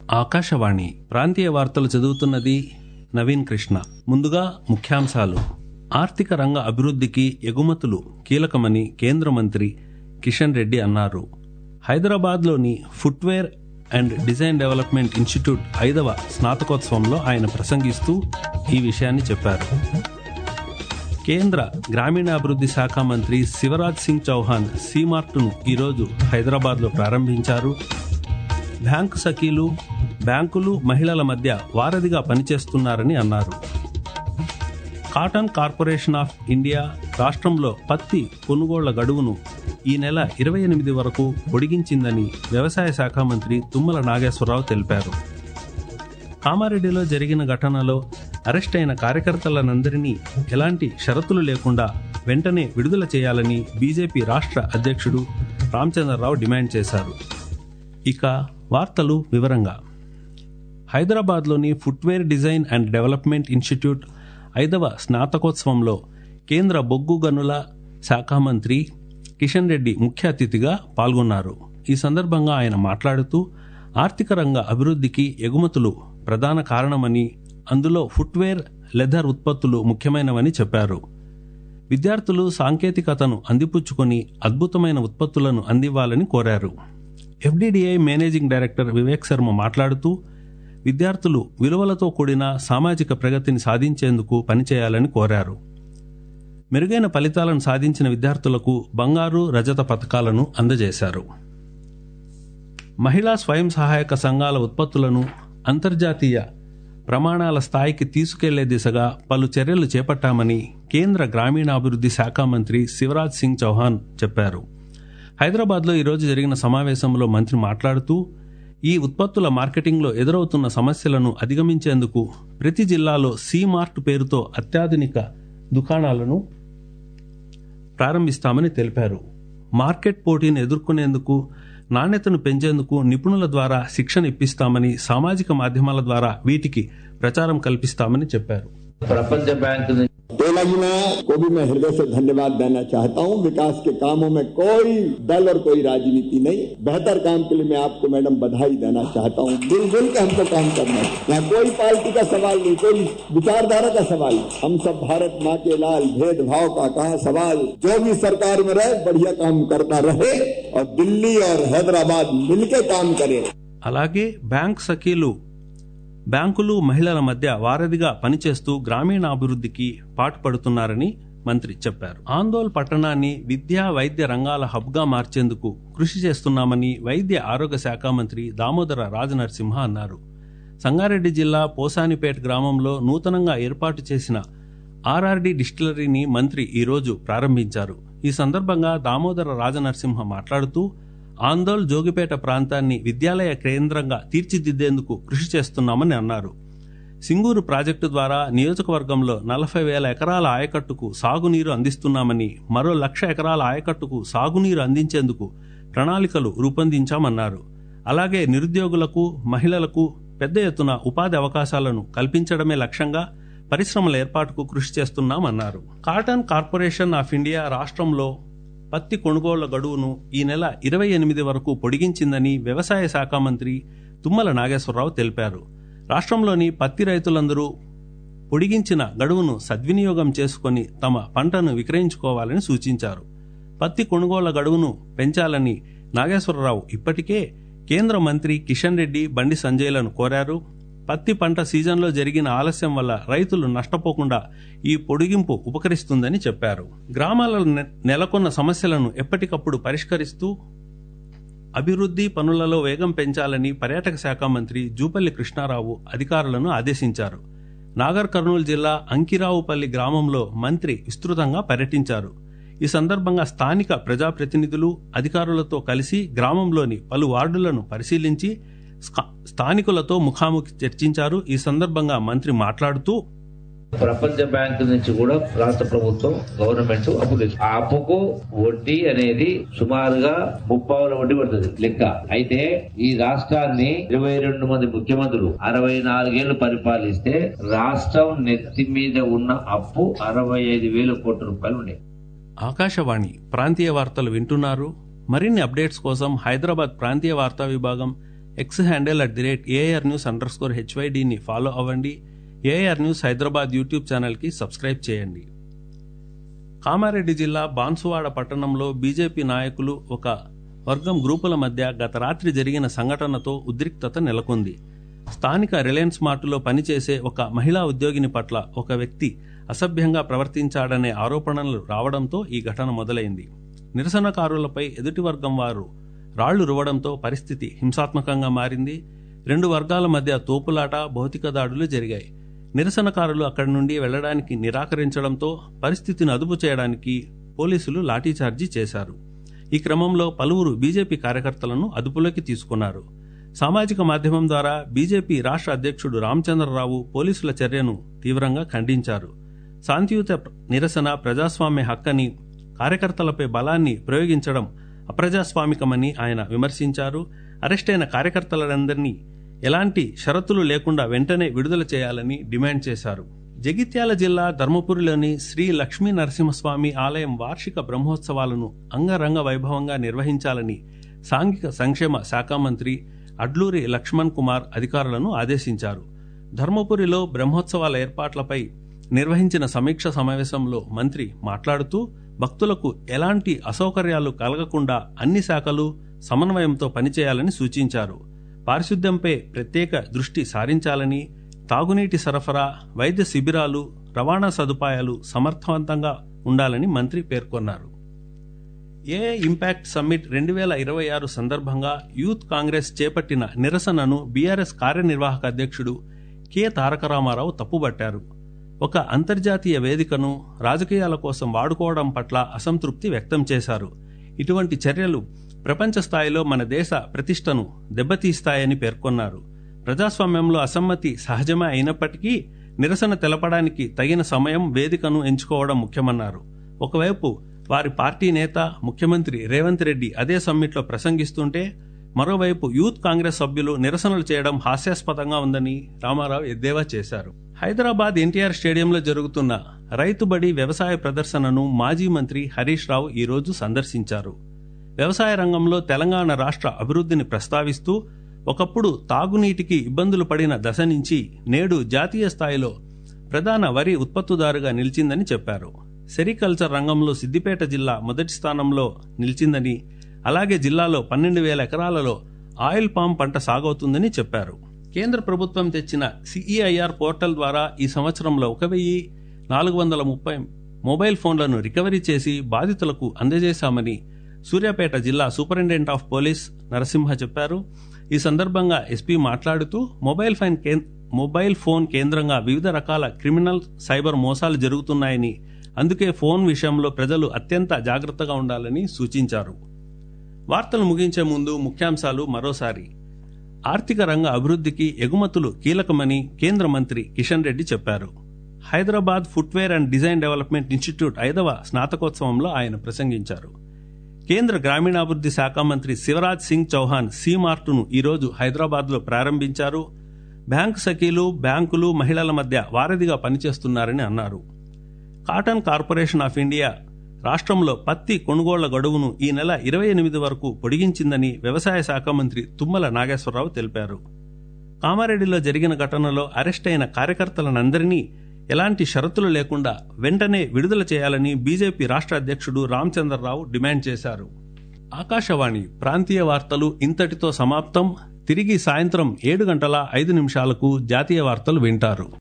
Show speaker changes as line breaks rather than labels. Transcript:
ఆకాశవాణి ప్రాంతీయ వార్తలు చదువుతున్నది నవీన్ కృష్ణ ముందుగా ముఖ్యాంశాలు ఆర్థిక రంగ అభివృద్ధికి ఎగుమతులు కీలకమని కేంద్ర మంత్రి కిషన్ రెడ్డి అన్నారు హైదరాబాద్లోని footwear and design development institute ఐదవ స్నాతకోత్సవంలో ఆయన ప్రసంగిస్తూ ఈ విషయాన్ని చెప్పారు కేంద్ర గ్రామీణాభివృద్ధి శాఖ మంత్రి శివరాజ్ సింగ్ చౌహాన్ సీమార్ట్ను ఈరోజు హైదరాబాద్లో ప్రారంభించారు బ్యాంకు సఖీలు బ్యాంకులు మహిళల మధ్య వారధిగా పనిచేస్తున్నారని అన్నారు కాటన్ కార్పొరేషన్ ఆఫ్ ఇండియా రాష్ట్రంలో పత్తి కొనుగోళ్ల గడువును ఈ నెల ఇరవై ఎనిమిది వరకు పొడిగించిందని వ్యవసాయ శాఖ మంత్రి తుమ్మల నాగేశ్వరరావు తెలిపారు కామారెడ్డిలో జరిగిన ఘటనలో అరెస్ట్ అయిన కార్యకర్తలనందరినీ ఎలాంటి షరతులు లేకుండా వెంటనే విడుదల చేయాలని బీజేపీ రాష్ట్ర అధ్యక్షుడు రామచంద్రరావు డిమాండ్ చేశారు ఇక వార్తలు వివరంగా హైదరాబాద్లోని footwear design and development institute ఐదవ స్నాతకోత్సవంలో కేంద్ర బొగ్గు గనుల శాఖ మంత్రి కిషన్ రెడ్డి ముఖ్య అతిథిగా పాల్గొన్నారు ఈ సందర్భంగా ఆయన మాట్లాడుతూ ఆర్థిక రంగ అభివృద్ధికి ఎగుమతులు ప్రధాన కారణమని అందులో ఫుట్వేర్ లెదర్ ఉత్పత్తులు ముఖ్యమైనవని చెప్పారు విద్యార్థులు సాంకేతికతను అందిపుచ్చుకొని అద్భుతమైన ఉత్పత్తులను అందివ్వాలని కోరారు FDDI managing director Vivek Sharma మాట్లాడుతూ విద్యార్థులు విలువలతో కూడిన సామాజిక ప్రగతిని సాధించేందుకు పనిచేయాలని కోరారు మెరుగైన ఫలితాలను సాధించిన విద్యార్థులకు బంగారు రజత పథకాలను అందజేశారు మహిళా స్వయం సహాయక సంఘాల ఉత్పత్తులను అంతర్జాతీయ ప్రమాణాల స్థాయికి తీసుకెళ్లే దిశగా పలు చర్యలు చేపట్టామని కేంద్ర గ్రామీణాభివృద్ధి శాఖ మంత్రి శివరాజ్ సింగ్ చౌహాన్ చెప్పారు హైదరాబాద్లో ఈరోజు జరిగిన సమావేశంలో మంత్రి మాట్లాడుతూ ఈ ఉత్పత్తుల మార్కెటింగ్లో ఎదురవుతున్న సమస్యలను అధిగమించేందుకు ప్రతి జిల్లాలో సీ మార్ట్ పేరుతో అత్యాధునిక దుకాణాలను ప్రారంభిస్తామని తెలిపారు మార్కెట్ పోటీని ఎదుర్కొనేందుకు నాణ్యతను పెంచేందుకు నిపుణుల ద్వారా శిక్షణ ఇప్పిస్తామని సామాజిక మాధ్యమాల ద్వారా వీటికి ప్రచారం కల్పిస్తామని చెప్పారు
प्रपंच बैंक ने
तेलंगाना को भी मैं हृदय से धन्यवाद देना चाहता हूं विकास के कामों में कोई दल और कोई राजनीति नहीं बेहतर काम के लिए मैं आपको मैडम बधाई देना चाहता हूं मिलजुल के हमको काम करना है यहाँ कोई पार्टी का सवाल नहीं कोई विचारधारा का सवाल नहीं हम सब भारत माँ के लाल भेदभाव का कहा सवाल जो भी सरकार में रहे बढ़िया काम करता रहे और दिल्ली और हैदराबाद मिलके काम करे
అలాగే బ్యాంక్ సఖీలు బ్యాంకులు మహిళల మధ్య వారధిగా పనిచేస్తూ గ్రామీణాభివృద్ధికి పాటుపడుతున్నారని మంత్రి చెప్పారు ఆందోళ్ పట్టణాన్ని విద్యా వైద్య రంగాల హబ్గా మార్చేందుకు కృషి చేస్తున్నామని వైద్య ఆరోగ్య శాఖ మంత్రి దామోదర రాజనరసింహ అన్నారు సంగారెడ్డి జిల్లా పోసానిపేట గ్రామంలో నూతనంగా ఏర్పాటు చేసిన ఆర్ఆర్డి డిస్టిలరీని మంత్రి ఈరోజు ప్రారంభించారు ఈ సందర్భంగా దామోదర రాజనరసింహ మాట్లాడుతూ ఆందోళ్ జోగిపేట ప్రాంతాన్ని విద్యాలయ కేంద్రంగా తీర్చిదిద్దేందుకు కృషి చేస్తున్నామని అన్నారు సింగూరు ప్రాజెక్టు ద్వారా నియోజకవర్గంలో నలభై వేల ఎకరాల ఆయకట్టుకు సాగునీరు అందిస్తున్నామని మరో లక్ష ఎకరాల ఆయకట్టుకు సాగునీరు అందించేందుకు ప్రణాళికలు రూపొందించామన్నారు అలాగే నిరుద్యోగులకు మహిళలకు పెద్ద ఎత్తున ఉపాధి అవకాశాలను కల్పించడమే లక్ష్యంగా పరిశ్రమల ఏర్పాటుకు కృషి చేస్తున్నామన్నారు కాటన్ కార్పొరేషన్ ఆఫ్ ఇండియా రాష్ట్రంలో పత్తి కొనుగోళ్ల గడువును ఈ నెల ఇరవై ఎనిమిది వరకు పొడిగించిందని వ్యవసాయ శాఖ మంత్రి తుమ్మల నాగేశ్వరరావు తెలిపారు రాష్ట్రంలోని పత్తి రైతులందరూ పొడిగించిన గడువును సద్వినియోగం చేసుకుని తమ పంటను విక్రయించుకోవాలని సూచించారు పత్తి కొనుగోళ్ల గడువును పెంచాలని నాగేశ్వరరావు ఇప్పటికే కేంద్ర మంత్రి కిషన్ రెడ్డి బండి సంజయ్లను కోరారు పత్తి పంట సీజన్లో జరిగిన ఆలస్యం వల్ల రైతులు నష్టపోకుండా ఈ పొడిగింపు ఉపకరిస్తుందని చెప్పారు గ్రామాలలో నె- నెలకొన్న సమస్యలను ఎప్పటికప్పుడు పరిష్కరిస్తూ అభివృద్ధి పనులలో వేగం పెంచాలని పర్యాటక శాఖ మంత్రి జూపల్లి కృష్ణారావు అధికారులను ఆదేశించారు నాగర్ కర్నూలు జిల్లా అంకిరావుపల్లి గ్రామంలో మంత్రి విస్తృతంగా పర్యటించారు ఈ సందర్భంగా స్థానిక ప్రజాప్రతినిధులు అధికారులతో కలిసి గ్రామంలోని పలు వార్డులను పరిశీలించి స్కా- స్థానికులతో ముఖాముఖి చర్చించారు ఈ సందర్భంగా మంత్రి మాట్లాడుతూ
ప్రపంచ బ్యాంక్ నుంచి కూడా రాష్ట్ర ప్రభుత్వం గవర్నమెంట్ అప్పు తెచ్చు ఆ అప్పుకు వడ్డీ అనేది సుమారుగా ముప్పావుల వడ్డీ పడుతుంది లెక్క అయితే ఈ రాష్ట్రాన్ని ఇరవై రెండు మంది ముఖ్యమంత్రులు అరవై నాలుగేళ్లు పరిపాలిస్తే రాష్ట్రం నెత్తి మీద ఉన్న అప్పు అరవై ఐదు వేల కోట్ల రూపాయలు ఉన్నాయి
ఆకాశవాణి ప్రాంతీయ వార్తలు వింటున్నారు మరిన్ని అప్డేట్స్ కోసం హైదరాబాద్ ప్రాంతీయ వార్తా విభాగం X handle at the rate A R news underscore హెచ్వైడిని ఫాలో అవ్వండి ఏఆర్ న్యూస్ హైదరాబాద్ యూట్యూబ్ ఛానల్కి సబ్స్క్రైబ్ చేయండి కామారెడ్డి జిల్లా బాన్సువాడ పట్టణంలో బీజేపీ నాయకులు ఒక వర్గం గ్రూపుల మధ్య గత రాత్రి జరిగిన సంఘటనతో ఉద్రిక్తత నెలకొంది స్థానిక రిలయన్స్ మార్టులో పనిచేసే ఒక మహిళా ఉద్యోగిని పట్ల ఒక వ్యక్తి అసభ్యంగా ప్రవర్తించాడనే ఆరోపణలు రావడంతో ఈ ఘటన మొదలైంది నిరసనకారులపై ఎదుటి వర్గం వారు రాళ్లు రువడంతో పరిస్థితి హింసాత్మకంగా మారింది రెండు వర్గాల మధ్య తోపులాట భౌతిక దాడులు జరిగాయి నిరసనకారులు అక్కడి నుండి వెళ్లడానికి నిరాకరించడంతో పరిస్థితిని అదుపు చేయడానికి పోలీసులు లాఠీచార్జీ చేశారు ఈ క్రమంలో పలువురు బీజేపీ కార్యకర్తలను అదుపులోకి తీసుకున్నారు సామాజిక మాధ్యమం ద్వారా బీజేపీ రాష్ట్ర అధ్యక్షుడు రామచంద్రరావు పోలీసుల చర్యను తీవ్రంగా ఖండించారు శాంతియుత నిరసన ప్రజాస్వామ్య హక్కని కార్యకర్తలపై బలాన్ని ప్రయోగించడం అప్రజాస్వామికమని ఆయన విమర్శించారు అరెస్టైన కార్యకర్తలందరినీ ఎలాంటి షరతులు లేకుండా వెంటనే విడుదల చేయాలని డిమాండ్ చేశారు జగిత్యాల జిల్లా ధర్మపురిలోని శ్రీ లక్ష్మీ నరసింహస్వామి ఆలయం వార్షిక బ్రహ్మోత్సవాలను అంగరంగ వైభవంగా నిర్వహించాలని సాంఘిక సంక్షేమ శాఖ మంత్రి అడ్లూరి లక్ష్మణ్ కుమార్ అధికారులను ఆదేశించారు ధర్మపురిలో బ్రహ్మోత్సవాల ఏర్పాట్లపై నిర్వహించిన సమీక్ష సమావేశంలో మంత్రి మాట్లాడుతూ భక్తులకు ఎలాంటి అసౌకర్యాలు కలగకుండా అన్ని శాఖలు సమన్వయంతో పనిచేయాలని సూచించారు పారిశుద్ధ్యంపై ప్రత్యేక దృష్టి సారించాలని తాగునీటి సరఫరా వైద్య శిబిరాలు రవాణా సదుపాయాలు సమర్థవంతంగా ఉండాలని మంత్రి పేర్కొన్నారు ఏ ఇంపాక్ట్ సమ్మిట్ రెండు వేల ఇరవై ఆరు సందర్భంగా యూత్ కాంగ్రెస్ చేపట్టిన నిరసనను బీఆర్ఎస్ కార్యనిర్వాహక అధ్యక్షుడు కె తారక రామారావు తప్పుబట్టారు ఒక అంతర్జాతీయ వేదికను రాజకీయాల కోసం వాడుకోవడం పట్ల అసంతృప్తి వ్యక్తం చేశారు ఇటువంటి చర్యలు ప్రపంచ స్థాయిలో మన దేశ ప్రతిష్టను దెబ్బతీస్తాయని పేర్కొన్నారు ప్రజాస్వామ్యంలో అసమ్మతి సహజమే అయినప్పటికీ నిరసన తెలపడానికి తగిన సమయం వేదికను ఎంచుకోవడం ముఖ్యమన్నారు ఒకవైపు వారి పార్టీ నేత ముఖ్యమంత్రి రేవంత్ రెడ్డి అదే సమ్మిట్లో ప్రసంగిస్తుంటే మరోవైపు యూత్ కాంగ్రెస్ సభ్యులు నిరసనలు చేయడం హాస్యాస్పదంగా ఉందని రామారావు ఎద్దేవా చేశారు హైదరాబాద్ ఎన్టీఆర్ స్టేడియంలో జరుగుతున్న రైతుబడి వ్యవసాయ ప్రదర్శనను మాజీ మంత్రి హరీష్ రావు ఈరోజు సందర్శించారు వ్యవసాయ రంగంలో తెలంగాణ రాష్ట్ర అభివృద్ధిని ప్రస్తావిస్తూ ఒకప్పుడు తాగునీటికి ఇబ్బందులు పడిన దశ నుంచి నేడు జాతీయ స్థాయిలో ప్రధాన వరి ఉత్పత్తిదారుగా నిలిచిందని చెప్పారు సెరికల్చర్ రంగంలో సిద్దిపేట జిల్లా మొదటి స్థానంలో నిలిచిందని అలాగే జిల్లాలో పన్నెండు వేల ఎకరాలలో ఆయిల్ పామ్ పంట సాగవుతుందని చెప్పారు కేంద్ర ప్రభుత్వం తెచ్చిన సిఈఐఆర్ పోర్టల్ ద్వారా ఈ సంవత్సరంలో ఒక వెయ్యి నాలుగు వందల ముప్పై మొబైల్ ఫోన్లను రికవరీ చేసి బాధితులకు అందజేశామని సూర్యాపేట జిల్లా సూపరింటెండెంట్ ఆఫ్ పోలీస్ నరసింహ చెప్పారు ఈ సందర్భంగా ఎస్పీ మాట్లాడుతూ మొబైల్ ఫైన్ మొబైల్ ఫోన్ కేంద్రంగా వివిధ రకాల క్రిమినల్ సైబర్ మోసాలు జరుగుతున్నాయని అందుకే ఫోన్ విషయంలో ప్రజలు అత్యంత జాగ్రత్తగా ఉండాలని సూచించారు వార్తలు ముగించే ముందు ముఖ్యాంశాలు మరోసారి ఆర్థిక రంగ అభివృద్ధికి ఎగుమతులు కీలకమని కేంద్ర మంత్రి కిషన్ రెడ్డి చెప్పారు Hyderabad footwear and design development institute ఐదవ స్నాతకోత్సవంలో ఆయన ప్రసంగించారు కేంద్ర గ్రామీణాభివృద్ధి శాఖ మంత్రి శివరాజ్ సింగ్ చౌహాన్ సీ మార్టును ఈరోజు హైదరాబాద్లో ప్రారంభించారు బ్యాంకు సఖీలు బ్యాంకులు మహిళల మధ్య వారధిగా పనిచేస్తున్నారని అన్నారు కాటన్ కార్పొరేషన్ ఆఫ్ ఇండియా రాష్ట్రంలో పత్తి కొనుగోళ్ల గడువును ఈ నెల ఇరవై ఎనిమిది వరకు పొడిగించిందని వ్యవసాయ శాఖ మంత్రి తుమ్మల నాగేశ్వరరావు తెలిపారు కామారెడ్డిలో జరిగిన ఘటనలో అరెస్టైన కార్యకర్తలనందరినీ ఎలాంటి షరతులు లేకుండా వెంటనే విడుదల చేయాలని బీజేపీ రాష్ట్ర అధ్యక్షుడు రామచంద్రరావు డిమాండ్ చేశారు ఆకాశవాణి ప్రాంతీయ వార్తలు ఇంతటితో సమాప్తం తిరిగి సాయంత్రం ఏడు గంటల ఐదు నిమిషాలకు జాతీయ వార్తలు వింటారు